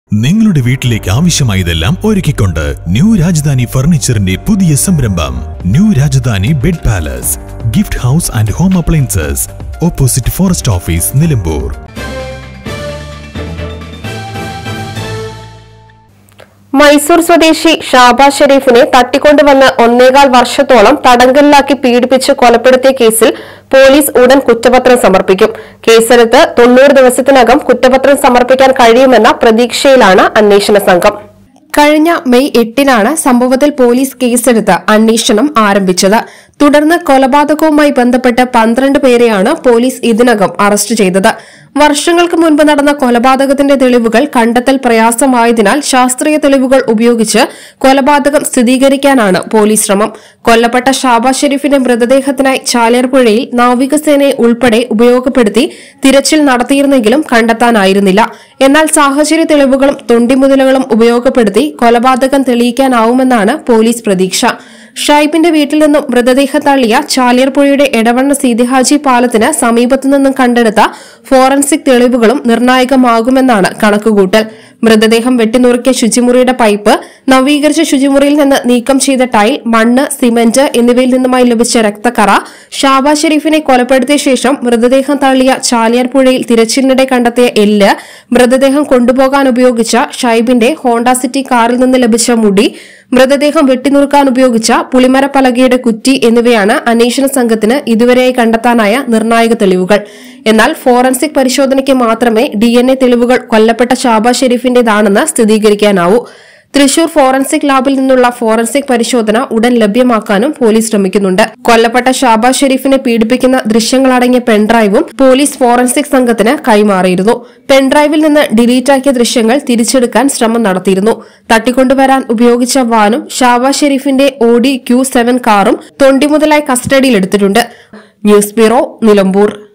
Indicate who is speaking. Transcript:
Speaker 1: നിങ്ങളുടെ വീട്ടിലേക്ക് ആവശ്യമായതെല്ലാം ഒരുക്കിക്കൊണ്ട് ന്യൂ രാജധാനി ഫർണിച്ചറിന്റെ പുതിയ സംരംഭം new Rajdhani bed palace gift house and home appliances opposite forest office Nilambur
Speaker 2: Mysore സ്വദേശി ഷാബാസ് ഷെരീഫിനെ തട്ടിക്കൊണ്ടുവന്ന് ഒന്നേകാൽ വർഷത്തോളം തടങ്കലിലാക്കി പീഡിപ്പിച്ച് കൊലപ്പെടുത്തിയ കേസിൽ പോലീസ് ഉടൻ കുറ്റപത്രം സമർപ്പിക്കും കേസെടുത്ത് തൊണ്ണൂറ് ദിവസത്തിനകം കുറ്റപത്രം സമർപ്പിക്കാൻ കഴിയുമെന്ന പ്രതീക്ഷയിലാണ് അന്വേഷണ സംഘം കഴിഞ്ഞ മെയ് എട്ടിനാണ് സംഭവത്തിൽ പോലീസ് കേസെടുത്ത് അന്വേഷണം ആരംഭിച്ചത് തുടർന്ന് കൊലപാതകവുമായി ബന്ധപ്പെട്ട് പന്ത്രണ്ട് പേരെയാണ് പോലീസ് ഇതിനകം അറസ്റ്റ് ചെയ്തത് വർഷങ്ങൾക്ക് മുൻപ് നടന്ന കൊലപാതകത്തിന്റെ തെളിവുകൾ കണ്ടെത്തൽ പ്രയാസമായതിനാൽ ശാസ്ത്രീയ തെളിവുകൾ ഉപയോഗിച്ച് കൊലപാതകം സ്ഥിരീകരിക്കാനാണ് പോലീസ് ശ്രമം കൊല്ലപ്പെട്ട ഷാബാസ് ഷെരീഫിന്റെ മൃതദേഹത്തിനായി ചാലിയാർപുഴയിൽ നാവികസേനയെ ഉൾപ്പെടെ ഉപയോഗപ്പെടുത്തി തിരച്ചിൽ നടത്തിയിരുന്നെങ്കിലും കണ്ടെത്താനായിരുന്നില്ല എന്നാൽ സാഹചര്യ തെളിവുകളും തൊണ്ടിമുതലുകളും ഉപയോഗപ്പെടുത്തി കൊലപാതകം തെളിയിക്കാനാവുമെന്നാണ് പോലീസ് പ്രതീക്ഷ ഷൈബിന്റെ വീട്ടിൽ നിന്നും മൃതദേഹം തള്ളിയ ചാലിയർപുഴയുടെ എടവണ്ണ സീതിഹാജി പാലത്തിന് സമീപത്തു നിന്നും കണ്ടെടുത്ത ഫോറൻസിക് തെളിവുകളും നിർണായകമാകുമെന്നാണ് കണക്കുകൂട്ടൽ മൃതദേഹം വെട്ടിനുറുക്കിയ ശുചിമുറിയുടെ പൈപ്പ് നവീകരിച്ച ശുചിമുറിയിൽ നിന്ന് നീക്കം ചെയ്ത ടൈൽ മണ്ണ് സിമന്റ് എന്നിവയിൽ നിന്നുമായി ലഭിച്ച രക്തക്കറ ഷാബാ ഷെരീഫിനെ കൊലപ്പെടുത്തിയ ശേഷം മൃതദേഹം തള്ളിയ ചാലിയാർ പുഴയിൽ തിരച്ചിലിനിടെ കണ്ടെത്തിയ എല്ല് മൃതദേഹം കൊണ്ടുപോകാൻ ഉപയോഗിച്ച ഷൈബിന്റെ ഹോണ്ട സിറ്റി കാറിൽ നിന്ന് ലഭിച്ച മുടി മൃതദേഹം വെട്ടിനുറുക്കാൻ ഉപയോഗിച്ച പുളിമര പലകയുടെ കുറ്റി എന്നിവയാണ് അന്വേഷണ സംഘത്തിന് ഇതുവരെയായി കണ്ടെത്താനായ നിർണായക തെളിവുകൾ എന്നാൽ ഫോറൻസിക് പരിശോധനയ്ക്ക് മാത്രമേ ഡിഎൻഎ തെളിവുകൾ കൊല്ലപ്പെട്ട ഷാബാ ഷെരീഫിന്റേതാണെന്ന് സ്ഥിരീകരിക്കാനാവൂ തൃശൂർ ഫോറൻസിക് ലാബിൽ നിന്നുള്ള ഫോറൻസിക് പരിശോധന ഉടൻ ലഭ്യമാക്കാനും പോലീസ് ശ്രമിക്കുന്നുണ്ട് കൊല്ലപ്പെട്ട ഷാബാസ് ഷെരീഫിനെ പീഡിപ്പിക്കുന്ന ദൃശ്യങ്ങളടങ്ങിയ പെൺഡ്രൈവും പോലീസ് ഫോറൻസിക് സംഘത്തിന് കൈമാറിയിരുന്നു പെൺഡ്രൈവിൽ നിന്ന് ഡിലീറ്റാക്കിയ ദൃശ്യങ്ങൾ തിരിച്ചെടുക്കാൻ ശ്രമം നടത്തിയിരുന്നു തട്ടിക്കൊണ്ടുവരാൻ ഉപയോഗിച്ച വാനും ഷാബാസ് ഷെരീഫിന്റെ ഓഡി ക്യൂ സെവൻ കാറും തൊണ്ടിമുതലായി കസ്റ്റഡിയിലെടുത്തിട്ടുണ്ട് ന്യൂസ് ബ്യൂറോ നിലമ്പൂർ